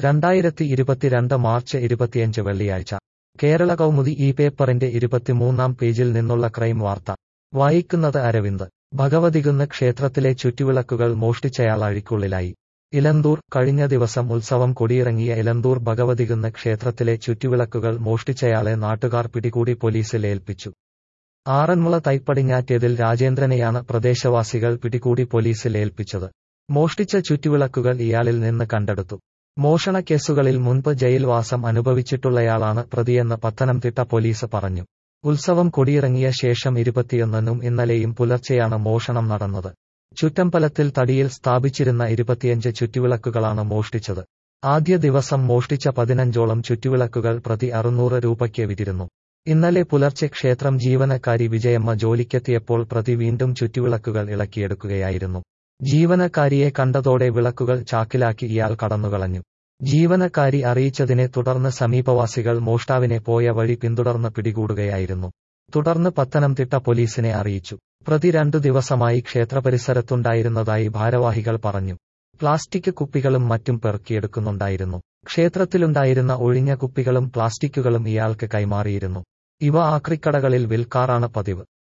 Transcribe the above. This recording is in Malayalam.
രണ്ടായിരത്തി ഇരുപത്തിരണ്ട് മാർച്ച് ഇരുപത്തിയഞ്ച് വെള്ളിയാഴ്ച കേരള കൗമുദി ഈ പേപ്പറിന്റെ ഇരുപത്തിമൂന്നാം പേജിൽ നിന്നുള്ള ക്രൈം വാർത്ത വായിക്കുന്നത് അരവിന്ദ് ഭഗവതികുന്ന് ക്ഷേത്രത്തിലെ ചുറ്റുവിളക്കുകൾ മോഷ്ടിച്ചയാൾ അഴിക്കുള്ളിലായി ഇലന്തൂർ കഴിഞ്ഞ ദിവസം ഉത്സവം കൊടിയിറങ്ങിയ ഇലന്തൂർ ഭഗവതികുന്ന് ക്ഷേത്രത്തിലെ ചുറ്റുവിളക്കുകൾ മോഷ്ടിച്ചയാളെ നാട്ടുകാർ പിടികൂടി പോലീസിൽ ഏൽപ്പിച്ചു ആറന്മുള തൈപ്പടിഞ്ഞാറ്റേതിൽ രാജേന്ദ്രനെയാണ് പ്രദേശവാസികൾ പിടികൂടി പോലീസിൽ ഏൽപ്പിച്ചത് മോഷ്ടിച്ച ചുറ്റുവിളക്കുകൾ ഇയാളിൽ നിന്ന് കണ്ടെടുത്തു മോഷണ കേസുകളിൽ മുൻപ് ജയിൽവാസം അനുഭവിച്ചിട്ടുള്ളയാളാണ് പ്രതിയെന്ന് പത്തനംതിട്ട പോലീസ് പറഞ്ഞു ഉത്സവം കൊടിയിറങ്ങിയ ശേഷം ഇരുപത്തിയൊന്നിനും ഇന്നലെയും പുലർച്ചെയാണ് മോഷണം നടന്നത് ചുറ്റമ്പലത്തിൽ തടിയിൽ സ്ഥാപിച്ചിരുന്ന ഇരുപത്തിയഞ്ച് ചുറ്റുവിളക്കുകളാണ് മോഷ്ടിച്ചത് ആദ്യ ദിവസം മോഷ്ടിച്ച പതിനഞ്ചോളം ചുറ്റുവിളക്കുകൾ പ്രതി അറുന്നൂറ് രൂപയ്ക്ക് വിറ്റിരുന്നു ഇന്നലെ പുലർച്ചെ ക്ഷേത്രം ജീവനക്കാരി വിജയമ്മ ജോലിക്കെത്തിയപ്പോൾ പ്രതി വീണ്ടും ചുറ്റുവിളക്കുകൾ ഇളക്കിയെടുക്കുകയായിരുന്നു ജീവനക്കാരിയെ കണ്ടതോടെ വിളക്കുകൾ ചാക്കിലാക്കി ഇയാൾ കടന്നുകളഞ്ഞു ജീവനക്കാരി അറിയിച്ചതിനെ തുടർന്ന് സമീപവാസികൾ മോഷ്ടാവിനെ പോയ വഴി പിന്തുടർന്ന് പിടികൂടുകയായിരുന്നു തുടർന്ന് പത്തനംതിട്ട പോലീസിനെ അറിയിച്ചു പ്രതി രണ്ടു ദിവസമായി ക്ഷേത്രപരിസരത്തുണ്ടായിരുന്നതായി ഭാരവാഹികൾ പറഞ്ഞു പ്ലാസ്റ്റിക് കുപ്പികളും മറ്റും പെറുക്കിയെടുക്കുന്നുണ്ടായിരുന്നു ക്ഷേത്രത്തിലുണ്ടായിരുന്ന ഒഴിഞ്ഞ കുപ്പികളും പ്ലാസ്റ്റിക്കുകളും ഇയാൾക്ക് കൈമാറിയിരുന്നു ഇവ ആക്രിക്കടകളിൽ വിൽക്കാറാണ് പതിവ്